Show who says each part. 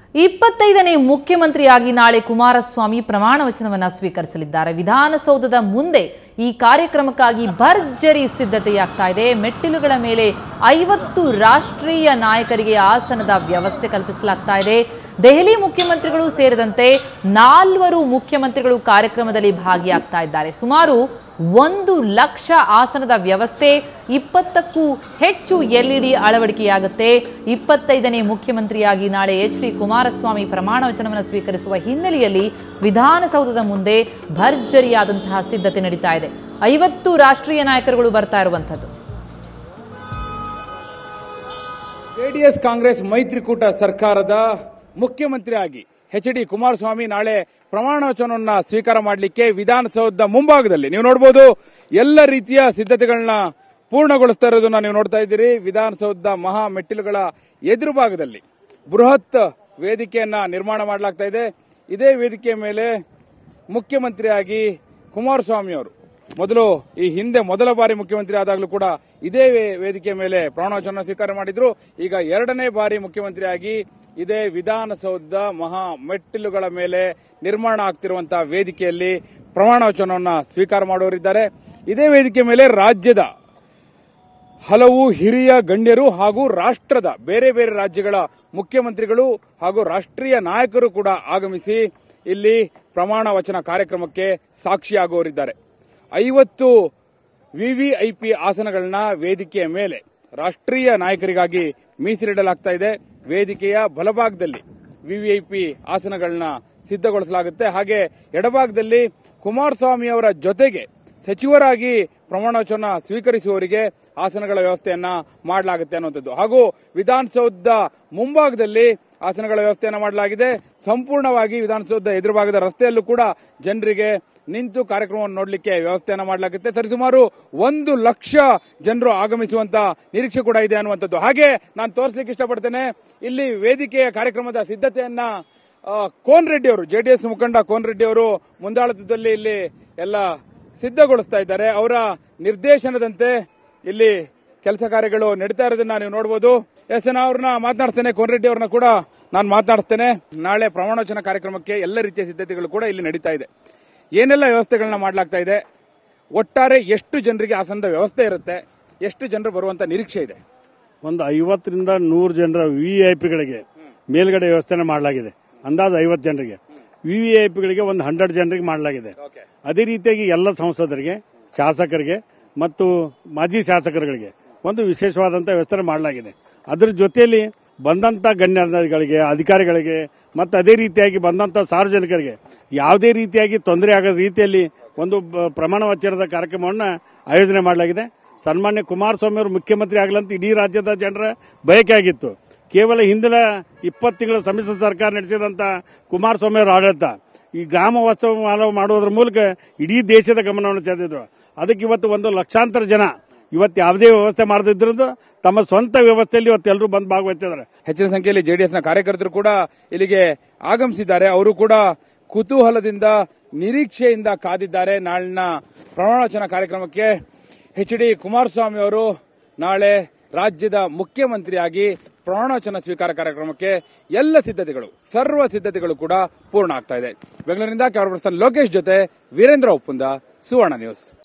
Speaker 1: ಇಪ್ಪತ್ತೈದನೇ ಮುಖ್ಯಮಂತ್ರಿಯಾಗಿ ನಾಳೆ ಕುಮಾರಸ್ವಾಮಿ ಪ್ರಮಾಣ ವಚನವನ್ನ ಸ್ವೀಕರಿಸಲಿದ್ದಾರೆ ವಿಧಾನಸೌಧದ ಮುಂದೆ ಈ ಕಾರ್ಯಕ್ರಮಕ್ಕಾಗಿ ಭರ್ಜರಿ ಸಿದ್ಧತೆಯಾಗ್ತಾ ಇದೆ ಮೆಟ್ಟಿಲುಗಳ ಮೇಲೆ ಐವತ್ತು ರಾಷ್ಟ್ರೀಯ ನಾಯಕರಿಗೆ ಆಸನದ ವ್ಯವಸ್ಥೆ ಕಲ್ಪಿಸಲಾಗ್ತಾ ಇದೆ ದೆಹಲಿ ಮುಖ್ಯಮಂತ್ರಿಗಳು ಸೇರಿದಂತೆ ನಾಲ್ವರು ಮುಖ್ಯಮಂತ್ರಿಗಳು ಕಾರ್ಯಕ್ರಮದಲ್ಲಿ ಭಾಗಿಯಾಗ್ತಾ ಇದ್ದಾರೆ ಸುಮಾರು ಒಂದು ಲಕ್ಷ ಆಸನದ ವ್ಯವಸ್ಥೆ ಇಪ್ಪತ್ತಕ್ಕೂ ಹೆಚ್ಚು ಎಲ್ಇಡಿ ಅಳವಡಿಕೆಯಾಗುತ್ತೆ ಇಪ್ಪತ್ತೈದನೇ ಮುಖ್ಯಮಂತ್ರಿಯಾಗಿ ನಾಳೆ ಎಚ್ ಡಿ ಕುಮಾರಸ್ವಾಮಿ ಪ್ರಮಾಣ ವಚನವನ್ನು ಸ್ವೀಕರಿಸುವ ಹಿನ್ನೆಲೆಯಲ್ಲಿ ವಿಧಾನಸೌಧದ ಮುಂದೆ ಭರ್ಜರಿಯಾದಂತಹ ಸಿದ್ಧತೆ ನಡೀತಾ ಇದೆ ಐವತ್ತು ರಾಷ್ಟ್ರೀಯ ನಾಯಕರುಗಳು ಬರ್ತಾ ಇರುವಂಥದ್ದು
Speaker 2: ಜೆಡಿಎಸ್ ಕಾಂಗ್ರೆಸ್ ಮೈತ್ರಿಕೂಟ ಸರ್ಕಾರದ ಮುಖ್ಯಮಂತ್ರಿ ಆಗಿ ಎಚ್ ಡಿ ಕುಮಾರಸ್ವಾಮಿ ನಾಳೆ ಪ್ರಮಾಣ ವಚನವನ್ನ ಸ್ವೀಕಾರ ಮಾಡಲಿಕ್ಕೆ ವಿಧಾನಸೌಧದ ಮುಂಭಾಗದಲ್ಲಿ ನೀವು ನೋಡಬಹುದು ಎಲ್ಲ ರೀತಿಯ ಸಿದ್ಧತೆಗಳನ್ನ ಪೂರ್ಣಗೊಳಿಸ್ತಾ ಇರೋದನ್ನ ನೀವು ನೋಡ್ತಾ ಇದ್ದೀರಿ ವಿಧಾನಸೌಧದ ಮಹಾ ಮೆಟ್ಟಿಲುಗಳ ಎದುರು ಭಾಗದಲ್ಲಿ ಬೃಹತ್ ವೇದಿಕೆಯನ್ನ ನಿರ್ಮಾಣ ಮಾಡಲಾಗ್ತಾ ಇದೆ ಇದೇ ವೇದಿಕೆಯ ಮೇಲೆ ಮುಖ್ಯಮಂತ್ರಿಯಾಗಿ ಕುಮಾರಸ್ವಾಮಿ ಅವರು ಮೊದಲು ಈ ಹಿಂದೆ ಮೊದಲ ಬಾರಿ ಮುಖ್ಯಮಂತ್ರಿ ಆದಾಗಲೂ ಕೂಡ ಇದೇ ವೇ- ವೇದಿಕೆ ಮೇಲೆ ಪ್ರಮಾಣವಚನ ಸ್ವೀಕಾರ ಮಾಡಿದ್ರು ಈಗ ಎರಡನೇ ಬಾರಿ ಮುಖ್ಯಮಂತ್ರಿಯಾಗಿ ಇದೇ ವಿಧಾನಸೌಧದ ಮಹಾ ಮೆಟ್ಟಿಲುಗಳ ಮೇಲೆ ನಿರ್ಮಾಣ ಆಗ್ತಿರುವಂತಹ ವೇದಿಕೆಯಲ್ಲಿ ಪ್ರಮಾಣ ವಚನವನ್ನ ಸ್ವೀಕಾರ ಮಾಡುವರಿದ್ದಾರೆ ಇದೇ ವೇದಿಕೆ ಮೇಲೆ ರಾಜ್ಯದ ಹಲವು ಹಿರಿಯ ಗಣ್ಯರು ಹಾಗೂ ರಾಷ್ಟ್ರದ ಬೇರೆ ಬೇರೆ ರಾಜ್ಯಗಳ ಮುಖ್ಯಮಂತ್ರಿಗಳು ಹಾಗೂ ರಾಷ್ಟ್ರೀಯ ನಾಯಕರು ಕೂಡ ಆಗಮಿಸಿ ಇಲ್ಲಿ ಪ್ರಮಾಣ ವಚನ ಕಾರ್ಯಕ್ರಮಕ್ಕೆ ಸಾಕ್ಷಿಯಾಗುವರಿದ್ದಾರೆ ಐವತ್ತು ವಿವಿಐಪಿ ಆಸನಗಳನ್ನ ವೇದಿಕೆಯ ಮೇಲೆ ರಾಷ್ಟ್ರೀಯ ನಾಯಕರಿಗಾಗಿ ಮೀಸಲಿಡಲಾಗ್ತಾ ಇದೆ ವೇದಿಕೆಯ ಬಲಭಾಗದಲ್ಲಿ ವಿವಿಐಪಿ ಆಸನಗಳನ್ನ ಸಿದ್ಧಗೊಳಿಸಲಾಗುತ್ತೆ ಹಾಗೆ ಎಡಭಾಗದಲ್ಲಿ ಕುಮಾರಸ್ವಾಮಿ ಅವರ ಜೊತೆಗೆ ಸಚಿವರಾಗಿ ಪ್ರಮಾಣವಚನ ಸ್ವೀಕರಿಸುವವರಿಗೆ ಆಸನಗಳ ವ್ಯವಸ್ಥೆಯನ್ನ ಮಾಡಲಾಗುತ್ತೆ ಅನ್ನುವಂಥದ್ದು ಹಾಗೂ ವಿಧಾನಸೌಧದ ಮುಂಭಾಗದಲ್ಲಿ ಆಸನಗಳ ವ್ಯವಸ್ಥೆಯನ್ನ ಮಾಡಲಾಗಿದೆ ಸಂಪೂರ್ಣವಾಗಿ ವಿಧಾನಸೌಧದ ಎದುರುಭಾಗದ ರಸ್ತೆಯಲ್ಲೂ ಕೂಡ ಜನರಿಗೆ ನಿಂತು ಕಾರ್ಯಕ್ರಮವನ್ನು ನೋಡಲಿಕ್ಕೆ ವ್ಯವಸ್ಥೆಯನ್ನ ಮಾಡಲಾಗುತ್ತೆ ಸರಿಸುಮಾರು ಒಂದು ಲಕ್ಷ ಜನರು ಆಗಮಿಸುವಂತ ನಿರೀಕ್ಷೆ ಕೂಡ ಇದೆ ಅನ್ನುವಂಥದ್ದು ಹಾಗೆ ನಾನು ತೋರಿಸಲಿಕ್ಕೆ ಇಷ್ಟಪಡ್ತೇನೆ ಇಲ್ಲಿ ವೇದಿಕೆಯ ಕಾರ್ಯಕ್ರಮದ ಸಿದ್ಧತೆಯನ್ನ ಆ, ಕೋನ್ ರೆಡ್ಡಿ ಅವರು ಜೆಡಿಎಸ್ ಮುಖಂಡ ಕೋನ್ ರೆಡ್ಡಿ ಅವರು ಮುಂದಾಳತ್ವದಲ್ಲಿ ಇಲ್ಲಿ ಎಲ್ಲ ಸಿದ್ಧಗೊಳಿಸ್ತಾ ಇದ್ದಾರೆ ಅವರ ನಿರ್ದೇಶನದಂತೆ ಇಲ್ಲಿ ಕೆಲಸ ಕಾರ್ಯಗಳು ನಡೀತಾ ಇರೋದನ್ನ ನೀವು ನೋಡಬಹುದು ಎಸ್ ಎನ್ ಅವ್ರನ್ನ ಮಾತನಾಡ್ತೇನೆ ಕೋನ್ ರೆಡ್ಡಿ ಅವ್ರನ್ನ ಕೂಡ ನಾನು ಮಾತನಾಡ್ತೇನೆ ನಾಳೆ ಪ್ರಮಾಣವಚನ ಕಾರ್ಯಕ್ರಮಕ್ಕೆ ಎಲ್ಲ ರೀತಿಯ ಸಿದ್ಧತೆಗಳು ಕೂಡ ಇಲ್ಲಿ ನಡೀತಾ ಇದೆ ಏನೆಲ್ಲ ವ್ಯವಸ್ಥೆಗಳನ್ನ ಮಾಡಲಾಗ್ತಾ ಇದೆ ಒಟ್ಟಾರೆ ಎಷ್ಟು ಜನರಿಗೆ ಆಸನದ ವ್ಯವಸ್ಥೆ ಇರುತ್ತೆ ಎಷ್ಟು ಜನರು ಬರುವಂತ ನಿರೀಕ್ಷೆ ಇದೆ
Speaker 3: ಒಂದು ಐವತ್ತರಿಂದ ನೂರು ಜನರ ವಿ ಐ ಪಿಗಳಿಗೆ ಮೇಲ್ಗಡೆ ವ್ಯವಸ್ಥೆನ ಮಾಡಲಾಗಿದೆ ಅಂದಾಜು ಐವತ್ತು ಜನರಿಗೆ ವಿ ವಿ ಐ ಪಿಗಳಿಗೆ ಒಂದು ಹಂಡ್ರೆಡ್ ಜನರಿಗೆ ಮಾಡಲಾಗಿದೆ ಅದೇ ರೀತಿಯಾಗಿ ಎಲ್ಲ ಸಂಸದರಿಗೆ ಶಾಸಕರಿಗೆ ಮತ್ತು ಮಾಜಿ ಶಾಸಕರುಗಳಿಗೆ ಒಂದು ವಿಶೇಷವಾದಂಥ ವ್ಯವಸ್ಥೆ ಮಾಡಲಾಗಿದೆ ಅದರ ಜೊತೆಯಲ್ಲಿ ಬಂದಂಥ ಗಣ್ಯಗಳಿಗೆ ಅಧಿಕಾರಿಗಳಿಗೆ ಮತ್ತು ಅದೇ ರೀತಿಯಾಗಿ ಬಂದಂಥ ಸಾರ್ವಜನಿಕರಿಗೆ ಯಾವುದೇ ರೀತಿಯಾಗಿ ತೊಂದರೆ ಆಗದ ರೀತಿಯಲ್ಲಿ ಒಂದು ಬ- ಪ್ರಮಾಣ ವಚನದ ಕಾರ್ಯಕ್ರಮವನ್ನು ಆಯೋಜನೆ ಮಾಡಲಾಗಿದೆ ಸನ್ಮಾನ್ಯ ಕುಮಾರಸ್ವಾಮಿ ಅವರು ಮುಖ್ಯಮಂತ್ರಿ ಆಗಲಂತ ಇಡೀ ರಾಜ್ಯದ ಜನರ ಬಯಕೆ ಆಗಿತ್ತು ಕೇವಲ ಹಿಂದಿನ ಇಪ್ಪತ್ತು ತಿಂಗಳ ಸಮ್ಮಿಶ್ರ ಸರ್ಕಾರ ನಡೆಸಿದಂಥ ಕುಮಾರಸ್ವಾಮಿ ಅವರ ಆಡಳಿತ ಈ ಗ್ರಾಮ ವಾಸ್ತವ ಮಾನವ ಮಾಡುವುದರ ಮೂಲಕ ಇಡೀ ದೇಶದ ಗಮನವನ್ನು ಸೆಳೆದಿದ್ರು ಅದಕ್ಕೆ ಇವತ್ತು ಒಂದು ಲಕ್ಷಾಂತರ ಜನ ಇವತ್ತು ಯಾವುದೇ ವ್ಯವಸ್ಥೆ ಮಾಡದಿದ್ರಿಂದ ತಮ್ಮ ಸ್ವಂತ ವ್ಯವಸ್ಥೆಯಲ್ಲಿ ಇವತ್ತು ಎಲ್ಲರೂ ಬಂದು ಭಾಗವಹಿಸಿದ್ದಾರೆ
Speaker 2: ಹೆಚ್ಚಿನ ಸಂಖ್ಯೆಯಲ್ಲಿ ಜೆಡಿಎಸ್ನ ಕಾರ್ಯಕರ್ತರು ಕೂಡ ಇಲ್ಲಿಗೆ ಆಗಮಿಸಿದ್ದಾರೆ ಅವರು ಕೂಡ ಕುತೂಹಲದಿಂದ ನಿರೀಕ್ಷೆಯಿಂದ ಕಾದಿದ್ದಾರೆ ನಾಳಿನ ಪ್ರಮಾಣವಚನ ಕಾರ್ಯಕ್ರಮಕ್ಕೆ ಎಚ್ ಡಿ ಕುಮಾರಸ್ವಾಮಿ ಅವರು ನಾಳೆ ರಾಜ್ಯದ ಮುಖ್ಯಮಂತ್ರಿಯಾಗಿ ಪ್ರಮಾಣವಚನ ಸ್ವೀಕಾರ ಕಾರ್ಯಕ್ರಮಕ್ಕೆ ಎಲ್ಲ ಸಿದ್ಧತೆಗಳು ಸರ್ವ ಸಿದ್ಧತೆಗಳು ಕೂಡ ಪೂರ್ಣ ಆಗ್ತಾ ಇದೆ ಬೆಂಗಳೂರಿನಿಂದ ಕ್ಯಾಮರಾ ಪರ್ಸನ್ ಲೋಕೇಶ್ ಜೊತೆ ವೀರೇಂದ್ರ ಒಪ್ಪುಂದ ಸುವರ್ಣ ನ್ಯೂಸ್